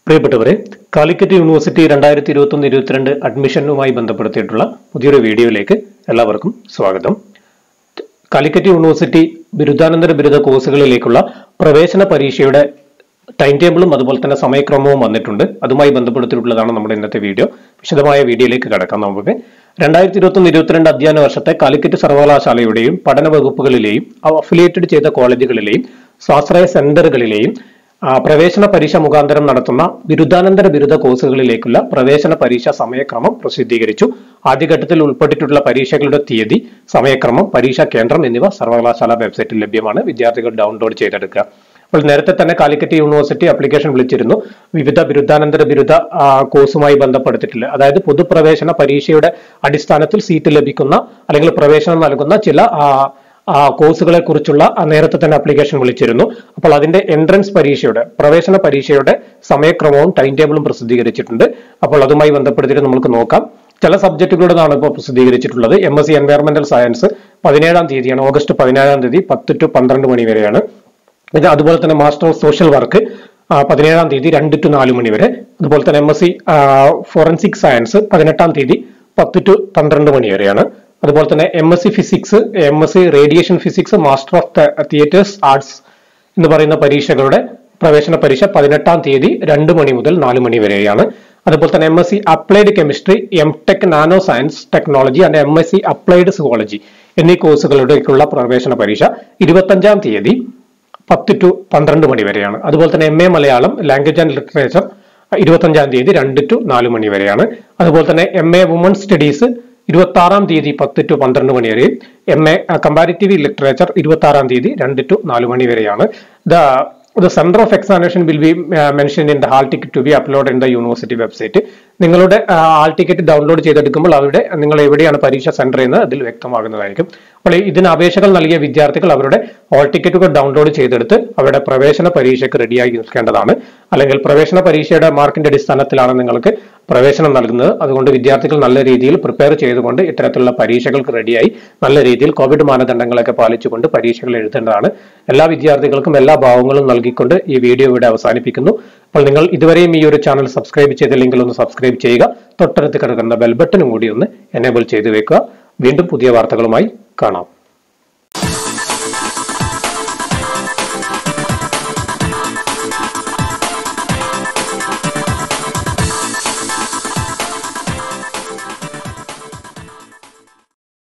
പ്രിയപ്പെട്ടവരെ കാലിക്കറ്റ് യൂണിവേഴ്സിറ്റി രണ്ടായിരത്തി ഇരുപത്തൊന്ന് ഇരുപത്തിരണ്ട് അഡ്മിഷനുമായി ബന്ധപ്പെടുത്തിയിട്ടുള്ള പുതിയൊരു വീഡിയോയിലേക്ക് എല്ലാവർക്കും സ്വാഗതം കാലിക്കറ്റ് യൂണിവേഴ്സിറ്റി ബിരുദാനന്തര ബിരുദ കോഴ്സുകളിലേക്കുള്ള പ്രവേശന പരീക്ഷയുടെ ടൈം ടേബിളും അതുപോലെ തന്നെ സമയക്രമവും വന്നിട്ടുണ്ട് അതുമായി ബന്ധപ്പെടുത്തിയിട്ടുള്ളതാണ് നമ്മുടെ ഇന്നത്തെ വീഡിയോ വിശദമായ വീഡിയോയിലേക്ക് കടക്കാം നമുക്ക് രണ്ടായിരത്തി ഇരുപത്തൊന്ന് ഇരുപത്തിരണ്ട് അധ്യയന വർഷത്തെ കാലിക്കറ്റ് സർവകലാശാലയുടെയും പഠന വകുപ്പുകളിലെയും അഫിലിയേറ്റഡ് ചെയ്ത കോളേജുകളിലെയും സ്വാശ്രയ സെന്ററുകളിലെയും ആ, പ്രവേശന പരീക്ഷ മുഖാന്തരം നടത്തുന്ന ബിരുദാനന്തര ബിരുദ കോഴ്സുകളിലേക്കുള്ള പ്രവേശന പരീക്ഷ സമയക്രമം പ്രസിദ്ധീകരിച്ചു ആദ്യഘട്ടത്തിൽ ഉൾപ്പെട്ടിട്ടുള്ള പരീക്ഷകളുടെ തീയതി സമയക്രമം പരീക്ഷാ കേന്ദ്രം എന്നിവ സർവകലാശാല വെബ്സൈറ്റിൽ ലഭ്യമാണ് വിദ്യാർത്ഥികൾ ഡൗൺലോഡ് ചെയ്തെടുക്കുക അപ്പോൾ നേരത്തെ തന്നെ കാലിക്കറ്റ് യൂണിവേഴ്സിറ്റി അപ്ലിക്കേഷൻ വിളിച്ചിരുന്നു വിവിധ ബിരുദാനന്തര ബിരുദ ആ, കോഴ്സുമായി ബന്ധപ്പെടുത്തിയിട്ടില്ല അതായത് പൊതുപ്രവേശന പരീക്ഷയുടെ അടിസ്ഥാനത്തിൽ സീറ്റ് ലഭിക്കുന്ന അല്ലെങ്കിൽ പ്രവേശനം നൽകുന്ന ചില ആ, ആ കോഴ്സുകളെ കുറിച്ചുള്ള നേരത്തെ തന്നെ അപ്ലിക്കേഷൻ വിളിച്ചിരുന്നു അപ്പോൾ അതിന്റെ എൻട്രൻസ് പരീക്ഷയുടെ പ്രവേശന പരീക്ഷയുടെ സമയക്രമവും ടൈം ടേബിളും പ്രസിദ്ധീകരിച്ചിട്ടുണ്ട് അപ്പോൾ അതുമായി ബന്ധപ്പെടുത്തിയിട്ട് നമുക്ക് നോക്കാം ചില സബ്ജക്റ്റുകളുടെതാണ് ഇപ്പോൾ പ്രസിദ്ധീകരിച്ചിട്ടുള്ളത് M S C environmental science പതിനേഴാം തീയതിയാണ് ഓഗസ്റ്റ് പതിനേഴാം തീയതി പത്ത് ടു പന്ത്രണ്ട് മണി വരെയാണ് ഇത് അതുപോലെ തന്നെ മാസ്റ്റർ ഓഫ് സോഷ്യൽ വർക്ക് പതിനേഴാം തീയതി രണ്ട് ടു നാല് മണി വരെ അതുപോലെ തന്നെ M S C forensic science പതിനെട്ടാം തീയതി പത്ത് ടു പന്ത്രണ്ട് മണി വരെയാണ് അതുപോലെ തന്നെ M S C physics M S C radiation physics master of theatres arts എന്ന് പറയുന്ന പരീക്ഷകളുടെ പ്രവേശന പരീക്ഷ പതിനെട്ടാം തീയതി രണ്ട് മണി മുതൽ നാല് മണി വരെയാണ് അതുപോലെ തന്നെ M S C applied chemistry M tech nano science technology and M S C applied zoology എന്നീ കോഴ്സുകളിലേക്കുള്ള പ്രവേശന പരീക്ഷ ഇരുപത്തഞ്ചാം തീയതി പത്ത് ടു പന്ത്രണ്ട് മണി വരെയാണ് അതുപോലെ തന്നെ M A Malayalam language and literature ഇരുപത്തഞ്ചാം തീയതി രണ്ട് ടു നാല് മണി വരെയാണ് അതുപോലെ തന്നെ എം എ വുമൺ സ്റ്റഡീസ് ഇരുപത്തി ആറാം തീയതി പത്ത് ടു പന്ത്രണ്ട് മണി വരെയും എം എ കമ്പാരിറ്റീവ് ലിറ്ററേച്ചർ ഇരുപത്തി ആറാം തീയതി രണ്ട് ടു നാല് മണി വരെയാണ് the the center of examination will be uh, mentioned in the hall ticket to be uploaded in the university website നിങ്ങളുടെ ഹാൾ ടിക്കറ്റ് ഡൗൺലോഡ് ചെയ്തെടുക്കുമ്പോൾ അവിടെ നിങ്ങൾ എവിടെയാണ് പരീക്ഷ സെന്റർ എന്ന് അതിൽ വ്യക്തമാകുന്നതായിരിക്കും അപ്പോൾ ഈ ഇതിന് അപേക്ഷകൾ നൽകിയ വിദ്യാർത്ഥികൾ അവരുടെ ഹാൾ ടിക്കറ്റുകൾ ഡൗൺലോഡ് ചെയ്തെടുത്ത് അവരുടെ പ്രവേശന പരീക്ഷയ്ക്ക് റെഡിയായി നിൽക്കേണ്ടതാണ് അല്ലെങ്കിൽ പ്രവേശന പരീക്ഷയുടെ മാർക്കിന്റെ അടിസ്ഥാനത്തിലാണ് നിങ്ങൾക്ക് പ്രവേശനം നൽകുന്നത് അതുകൊണ്ട് വിദ്യാർത്ഥികൾ നല്ല രീതിയിൽ പ്രിപ്പയർ ചെയ്തുകൊണ്ട് ഇത്തരത്തിലുള്ള പരീക്ഷകൾക്ക് റെഡിയായി നല്ല രീതിയിൽ കോവിഡ് മാനദണ്ഡങ്ങളൊക്കെ പാലിച്ചുകൊണ്ട് പരീക്ഷകൾ എഴുതേണ്ടതാണ് എല്ലാ വിദ്യാർത്ഥികൾക്കും എല്ലാ ഭാവങ്ങളും നൽകിക്കൊണ്ട് ഈ വീഡിയോ ഇവിടെ അവസാനിപ്പിക്കുന്നു അപ്പോൾ നിങ്ങൾ ഇതുവരെയും ഈ ഒരു ചാനൽ സബ്സ്ക്രൈബ് ചെയ്തില്ലെങ്കിൽ ഒന്ന് സബ്സ്ക്രൈബ് ചെയ്യുക തൊട്ടടുത്ത് കിടക്കുന്ന ബെൽ ബട്ടനും കൂടി ഒന്ന് എനേബിൾ ചെയ്തു വെക്കുക വീണ്ടും പുതിയ വാർത്തകളുമായി കാണാം